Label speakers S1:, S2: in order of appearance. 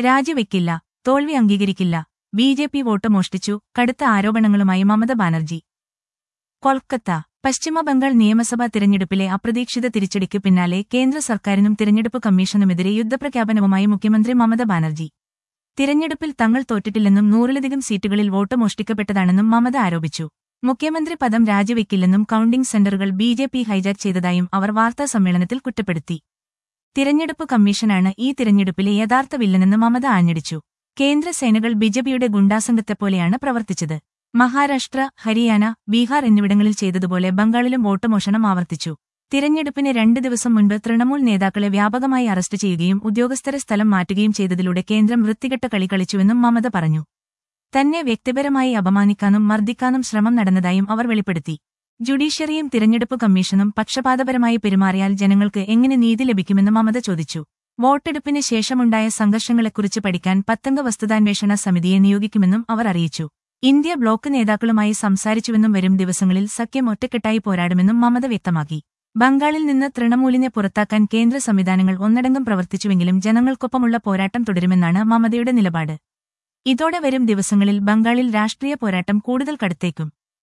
S1: രാജിവെക്കില്ല തോൽവി അംഗീകരിക്കില്ല B J P vote മോഷ്ടിച്ചു കടുത്ത ആരോപണങ്ങളുമായി മമത ബാനർജി കൊൽക്കത്ത പശ്ചിമബംഗാൾ നിയമസഭാ തിരഞ്ഞെടുപ്പിലെ അപ്രതീക്ഷിത തിരിച്ചടിക്ക് പിന്നാലെ കേന്ദ്ര സർക്കാരിനും തിരഞ്ഞെടുപ്പ് കമ്മീഷനുമെതിരെ യുദ്ധപ്രഖ്യാപനവുമായി മുഖ്യമന്ത്രി മമത ബാനർജി തിരഞ്ഞെടുപ്പിൽ തങ്ങൾ തോറ്റിട്ടില്ലെന്നും നൂറിലധികം സീറ്റുകളിൽ വോട്ട് മോഷ്ടിക്കപ്പെട്ടതാണെന്നും മമത ആരോപിച്ചു മുഖ്യമന്ത്രി പദം രാജിവെക്കില്ലെന്നും കൌണ്ടിംഗ് സെന്ററുകൾ ബി ജെ പി ഹൈജാക്ക് ചെയ്തതായും അവർ വാർത്താസമ്മേളനത്തിൽ കുറ്റപ്പെടുത്തി തിരഞ്ഞെടുപ്പ് കമ്മീഷനാണ് ഈ തിരഞ്ഞെടുപ്പിലെ യഥാർത്ഥ വില്ലനെന്ന് മമത ആഞ്ഞടിച്ചു കേന്ദ്ര സേനകൾ ബിജെപിയുടെ ഗുണ്ടാസംഘത്തെപ്പോലെയാണ് പ്രവർത്തിച്ചത് മഹാരാഷ്ട്ര ഹരിയാന ബീഹാർ എന്നിവിടങ്ങളിൽ ചെയ്തതുപോലെ ബംഗാളിലും വോട്ട് മോഷണം ആവർത്തിച്ചു തിരഞ്ഞെടുപ്പിന് രണ്ട് ദിവസം മുൻപ് തൃണമൂൽ നേതാക്കളെ വ്യാപകമായി അറസ്റ്റ് ചെയ്യുകയും ഉദ്യോഗസ്ഥരെ സ്ഥലം മാറ്റുകയും ചെയ്തതിലൂടെ കേന്ദ്രം വൃത്തികെട്ട കളി കളിച്ചുവെന്നും മമത പറഞ്ഞു തന്നെ വ്യക്തിപരമായി അപമാനിക്കാനും മർദ്ദിക്കാനും ശ്രമം നടന്നതായും അവർ വെളിപ്പെടുത്തി ജുഡീഷ്യറിയും തിരഞ്ഞെടുപ്പ് കമ്മീഷനും പക്ഷപാതപരമായി പെരുമാറിയാൽ ജനങ്ങൾക്ക് എങ്ങനെ നീതി ലഭിക്കുമെന്ന് മമത ചോദിച്ചു വോട്ടെടുപ്പിന് ശേഷമുണ്ടായ സംഘർഷങ്ങളെക്കുറിച്ച് പഠിക്കാൻ പത്തംഗ വസ്തുതാന്വേഷണ സമിതിയെ നിയോഗിക്കുമെന്നും അവർ അറിയിച്ചു ഇന്ത്യ ബ്ലോക്ക് നേതാക്കളുമായി സംസാരിച്ചുവെന്നും വരും ദിവസങ്ങളിൽ സഖ്യം ഒറ്റക്കെട്ടായി പോരാടുമെന്നും മമത വ്യക്തമാക്കി ബംഗാളിൽ നിന്ന് തൃണമൂലിനെ പുറത്താക്കാൻ കേന്ദ്ര സംവിധാനങ്ങൾ ഒന്നടങ്കം പ്രവർത്തിച്ചുവെങ്കിലും ജനങ്ങൾക്കൊപ്പമുള്ള പോരാട്ടം തുടരുമെന്നാണ് മമതയുടെ നിലപാട് ഇതോടെ വരും ദിവസങ്ങളിൽ ബംഗാളിൽ രാഷ്ട്രീയ പോരാട്ടം കൂടുതൽ കടുത്തേക്കും